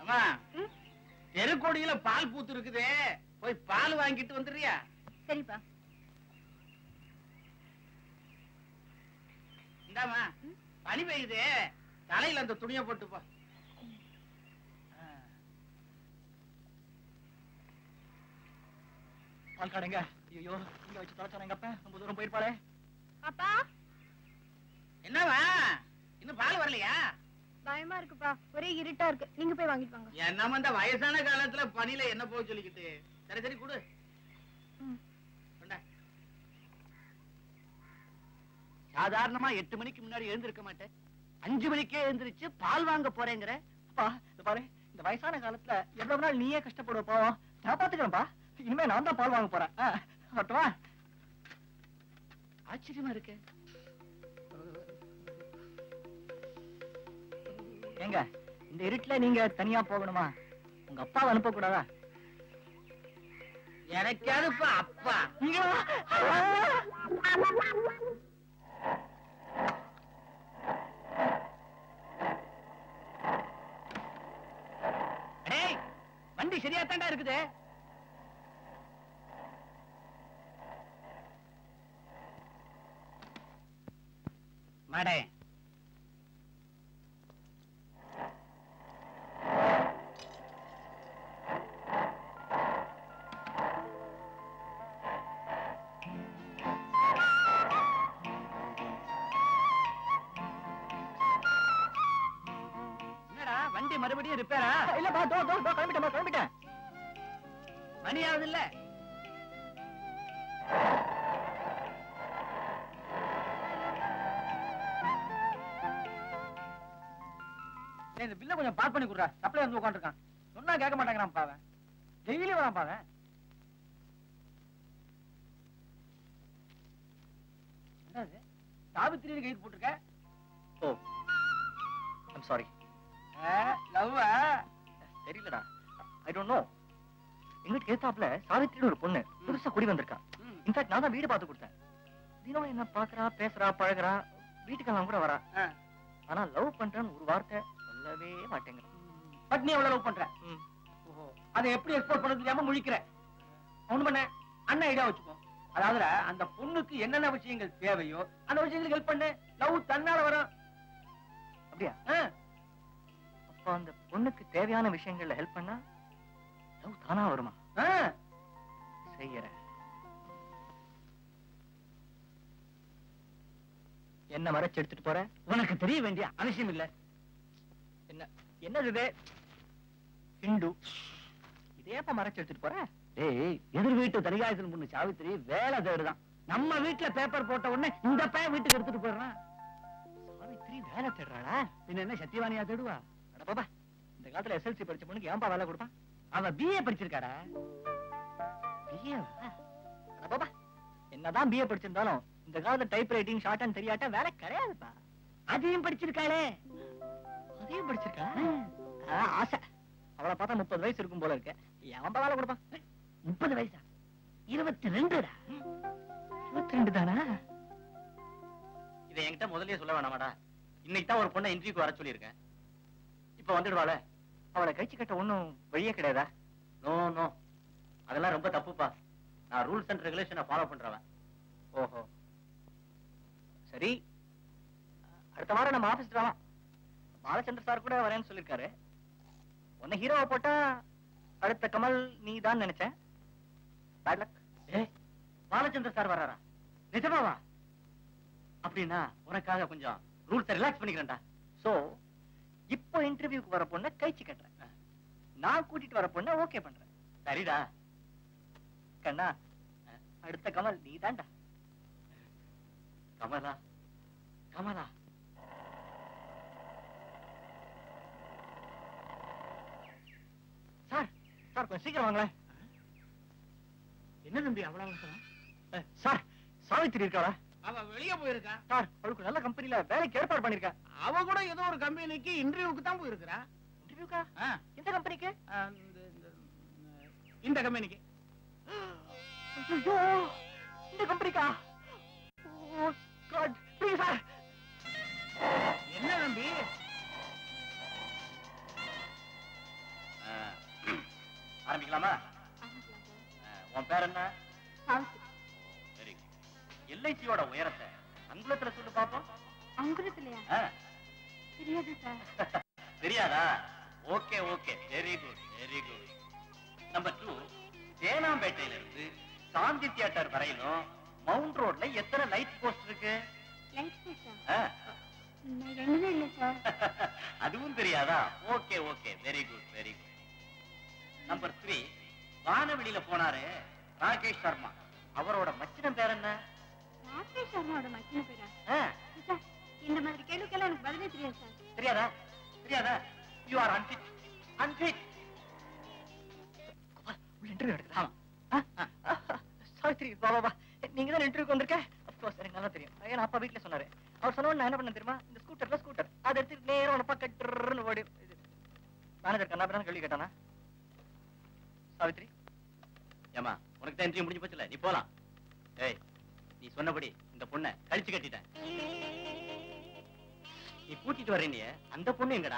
அம்மா ம்? தெருக்கோடியில பால் பூத்து இருக்குதே போய் பால் வாங்கிட்டு வந்துடுறியா சரிப்பா இந்தாமா ம்? பனி பெய்யுதே தலையில அந்த துணியை போட்டு போ பால் கடைங்க ஐயோ இங்க வச்சு தொலைச்சான எங்க அப்பா ரொம்ப தூரம் போயிருப்பாளே அப்பா என்னவா இன்னும் பால் வரலையா பயமா இருக்குப்பா ஒரே இருட்டா இருக்கு நீங்க போய் வாங்கிட்டு வாங்க என்னமா இந்த வயசான காலத்துல பனியில என்ன போக சொல்லிக்கிட்டு சரி சரி கொடு ம். கொண்டா. சாதாரணமா எட்டு மணிக்கு முன்னாடி எழுந்திருக்க மாட்டேன் அஞ்சு மணிக்கே எழுந்திருச்சு பால் வாங்க போறேங்கிற அப்பா இந்த பாரு இந்த வயசான காலத்துல எவ்வளவு நாள் நீயே கஷ்டப்படுவ பாவம் நான் பாத்துக்கிறேன்ப்பா இனிமே நான் தான் பால் வாங்க போறேன் ஆ, வரட்டுமா? ஆச்சரியமா இருக்கு ஏங்க இந்த இருட்டுல நீங்க தனியா போகணுமா உங்க அப்பாவை அனுப்ப கூடாதா எனக்காதுப்பா அப்பா இங்க வா. டேய் வண்டி சரியா தாண்டா இருக்குது மாடே என்னடா வண்டி மறுபடியும் ரிப்பேரா இல்லப்பா தோ தோ தோ கிளம்பிட்டேன் கிளம்பிட்டேன் மணி ஆகுது இல்ல டேய், இந்த பில்ல கொஞ்சம் பாஸ் பண்ணி கொடுறா சப்ளை வந்து உட்காந்துருக்கான் சொன்னா கேட்க மாட்டேங்கிறான் பாவன் டெய்லி வரான் பாவன் என்னது சாவித்திரி கைது போட்டிருக்க ஓ ஐம் சாரி லவ்வா தெரியலடா ஐ டோன்ட் நோ எங்களுக்கு ஏத்தாப்புல சாவித்திரின்னு ஒரு பொண்ணு புதுசா குடி வந்திருக்கா ம். இன்ஃபேக்ட் நான் தான் வீடு பார்த்து கொடுத்தேன் தினம் என்ன பாக்குறா பேசுறா பழகுறா வீட்டுக்கெல்லாம் கூட வரா ஆ. ஆனா லவ் பண்றேன்னு ஒரு வார்த்தை சொல்லவே மாட்டேங்கிறா பட் நீ அவளை லவ் பண்ற ஓஹோ அதை எப்படி எக்ஸ்போர்ட் பண்ண தெரியாம முழிக்கிற ஒண்ணு பண்ண அண்ணன் ஐடியா வச்சுக்கோ அதாவது அந்த பொண்ணுக்கு என்னென்ன விஷயங்கள் தேவையோ அந்த விஷயங்களுக்கு ஹெல்ப் பண்ணு லவ் தன்னால வரும் அப்படியா அப்ப அந்த பொண்ணுக்கு தேவையான விஷயங்கள்ல ஹெல்ப் பண்ணா லவ் தானா வருமா செய்யற என்ன மறைச்சு எடுத்துட்டு போற உனக்கு தெரிய வேண்டிய அவசியம் இல்ல என்ன என்னது இது ஹிந்து இதேப்ப மறைச்சு எடுத்துட்டு போற ஏய் எதிர் வீட்டு தனிகாயத்தின் பொண்ணு சாவித்திரி வேலை தேடுதான் நம்ம வீட்டுல பேப்பர் போட்ட உடனே இந்த பையன் வீட்டுக்கு எடுத்துட்டு போயிடுறான் சாவித்திரி வேலை தேடுறாளா பின்ன என்ன சத்தியவானியா தேடுவா அட பாப்பா இந்த காலத்துல எஸ்எல்சி படிச்ச பொண்ணுக்கு ஏன்பா வேலை கொடுப்பான் அவ பிஏ படிச்சிருக்காடா பிஏ அட பாப்பா என்னதான் பிஏ படிச்சிருந்தாலும் இந்த காலத்துல டைப் ரைட்டிங் ஷார்ட் அண்ட் தெரியாட்ட வேலை கிடையாதுப்பா அதையும் படிச்சிருக்காளே அதையும் படிச்சிருக்கா ஆ, ஆசை அவளை பார்த்தா முப்பது வயசு இருக்கும் போல இருக்கு எவன்பா வேலை கொடுப்பான் முப்பது வயசா இருபத்தி ரெண்டுடா இருபத்தி ரெண்டு தானா இதை என்கிட்ட முதல்லயே சொல்ல வேணாமாடா இன்னைக்கு தான் ஒரு பொண்ணை இன்டர்வியூக்கு வர சொல்லியிருக்கேன் இப்ப வந்துடுவாளே அவளை கழிச்சு கட்ட ஒண்ணும் வழியே கிடையாதா நோ நோ அதெல்லாம் ரொம்ப தப்புப்பா நான் ரூல்ஸ் அண்ட் ரெகுலேஷனை ஃபாலோ பண்றவன் ஓஹோ சரி அடுத்த வாரம் நம்ம ஆபீஸ் வரலாம் பாலச்சந்திர சார் கூட வரேன்னு சொல்லிருக்காரு உன்னை ஹீரோவை போட்டா அடுத்த கமல் நீ தான் நினைச்சேன் பேட் லக் ஏய் பாலச்சந்திர சார் வர்றாரா நிஜமாவா அப்படின்னா உனக்காக கொஞ்சம் ரூல்ஸை ரிலாக்ஸ் பண்ணிக்கிறேன்டா சோ இப்போ இன்டர்வியூக்கு வர பொண்ணை கைச்சு கட்டுறேன் நான் கூட்டிட்டு வர பொண்ணை ஓகே பண்றேன் சரிடா கண்ணா அடுத்த கமல் நீ தான்டா கமலா கமலா சார் சார் கொஞ்சம் சீக்கிரம் வாங்களேன் என்ன தம்பி அவ்வளவு அவசரம்? அஹ், சார் சாவித்திரி இருக்காளா அவ வெளிய போயிருக்கா சார் அவளுக்கு நல்ல கம்பெனில வேலைக்கு ஏற்பாடு பண்ணிருக்கேன் அவ கூட ஏதோ ஒரு கம்பெனிக்கு இன்டர்வியூக்கு தான் போயிருக்கிறா இன்டர்வியூக்கா ஆ, எந்த கம்பெனிக்கு ஆ, இந்த- இந்த- இந்த கம்பெனிக்கு ஐயோ இந்த கம்பெனிக்கா ஓ காட் ப்ளீஸ் சார் என்ன தம்பி ஆரம்பிக்கலாமா அஹ், உன் பேர் என்ன சாவித்ரி வெரி எல்ஐசியோட உயரத்தை அங்குலத்துல சொல்லு பாப்போம் அங்குலத்திலயா ஆ, தெரியாது சார் தெரியாதா okay okay very good very good number two தேனாம்பேட்டையில இருந்து காந்தி தியேட்டர் வரையிலும் மவுண்ட் ரோட்ல எத்தனை லைட் போஸ்ட் இருக்கு லைட் போஸ்டா ஆ, நான் எண்ணவே இல்லை சார் அதுவும் தெரியாதா okay okay very good very good number three வானவெளியில போனாரு ராகேஷ் சர்மா அவரோட மச்சினம் பேர் என்ன ராகேஷ் சர்மாவோட மச்சின பேரா ஆ, சார் இந்த மாதிரி கேள்விக்கெல்லாம் எனக்கு பதிலே தெரியாது சார் தெரியாதா தெரியாதா you are unfit unfit interview எடுக்கலாம் சாவித்ரி வா வா வா நீங்க தான் இன்டர்வியூக்கு வந்திருக்க அப்கோர்ஸ் எனக்கு நல்லா தெரியும் ஏன்னா அப்பா வீட்ல சொன்னாரு அவர் சொன்ன நான் என்ன பண்ண தெரியுமா இந்த ஸ்கூட்டர்ல ஸ்கூட்டர் அதை எடுத்து நேரம் உனப்பா கட்டுறன்னு ஓடி இது மேனேஜர் கண்ணா அப்படி கேள்வி கேட்டானா சாவித்ரி ஏமா உனக்கு தான் இன்டர்வியூ முடிஞ்சு போச்சுல நீ போலாம் ஏய் நீ சொன்னபடி இந்த பொண்ணை கழிச்சு கட்டிட்டேன் நீ கூட்டிட்டு வர்றீங்க அந்த பொண்ணு எங்கடா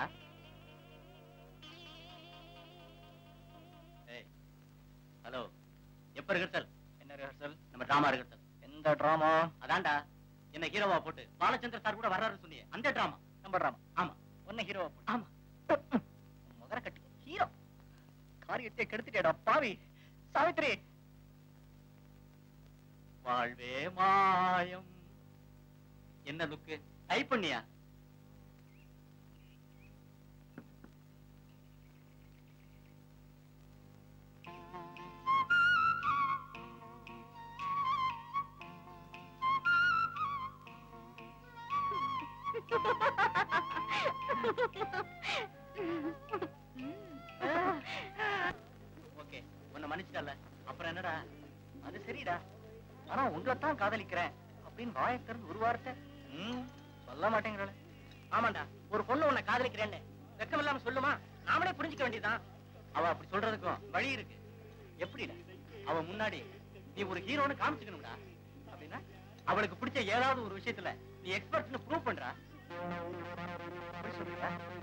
ஏய் ஹலோ எப்ப ரிஹர்சல் என்ன ரிஹர்சல் நம்ம டிராமா ரிஹர்சல் எந்த டிராமா அதான்டா என்ன ஹீரோவா போட்டு பாலச்சந்திர சார் கூட வர்றாரு சொன்னியே அந்த டிராமா நம்ம டிராமா ஆமா ஒன்ன ஹீரோவா போடு. ஆமா முகர கட்டி ஹீரோ காரியத்தை கெடுத்துட்டேடா பாவி சாவித்ரி வாழ்வே மாயம் என்ன லுக்கு டைப் பண்ணியா ஓகே உன்னை மன்னிச்சிட்டல அப்புறம் என்னடா அது சரிடா ஆனா உங்களை தான் காதலிக்கிறேன் அப்படின்னு வாயை திறந்து ஒரு வார்த்தை ம், சொல்ல மாட்டேங்கிறல ஆமாண்டா ஒரு பொண்ணு உன்னை காதலிக்கிறேன்னு வெக்கம் இல்லாம சொல்லுமா நாமளே புரிஞ்சுக்க வேண்டியதுதான் அவ அப்படி சொல்றதுக்கும் வழி இருக்கு எப்படிடா அவ முன்னாடி நீ ஒரு ஹீரோன்னு காமிச்சுக்கணும்டா அப்படின்னா அவளுக்கு பிடிச்ச ஏதாவது ஒரு விஷயத்துல நீ எக்ஸ்பர்ட்னு ப்ரூவ் பண்றா அப்படி சொல்றீங்களா